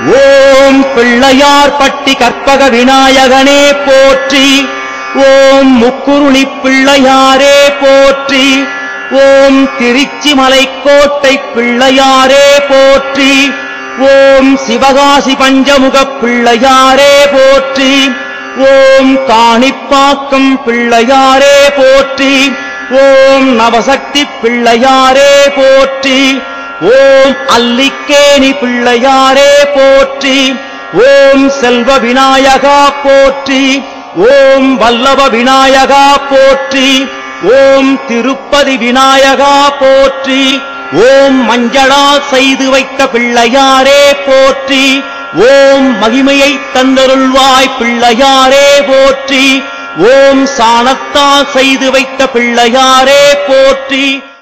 ஓம் பிள்ளையார் பட்டி கற்பக விநாயகனே போற்றி ஓம் முக்குருளி பிள்ளையாரே போற்றி ஓம் திருச்சி மலைக்கோட்டை பிள்ளையாரே போற்றி ஓம் சிவகாசி பஞ்சமுகப் பிள்ளையாரே போற்றி ஓம் காணிப்பாக்கம் பிள்ளையாரே போற்றி ஓம் நவசக்தி பிள்ளையாரே போற்றி ஓம் அல்லிக்கேணி பிள்ளையாரே போற்றி ஓம் செல்வ விநாயகா போற்றி ஓம் வல்லப விநாயகா போற்றி ஓம் திருப்பதி விநாயகா போற்றி ஓம் மஞ்சளா செய்து வைத்த பிள்ளையாரே போற்றி ஓம் மகிமையை தந்தருள்வாய் பிள்ளையாரே போற்றி ஓம் சாணத்தா செய்து வைத்த பிள்ளையாரே போற்றி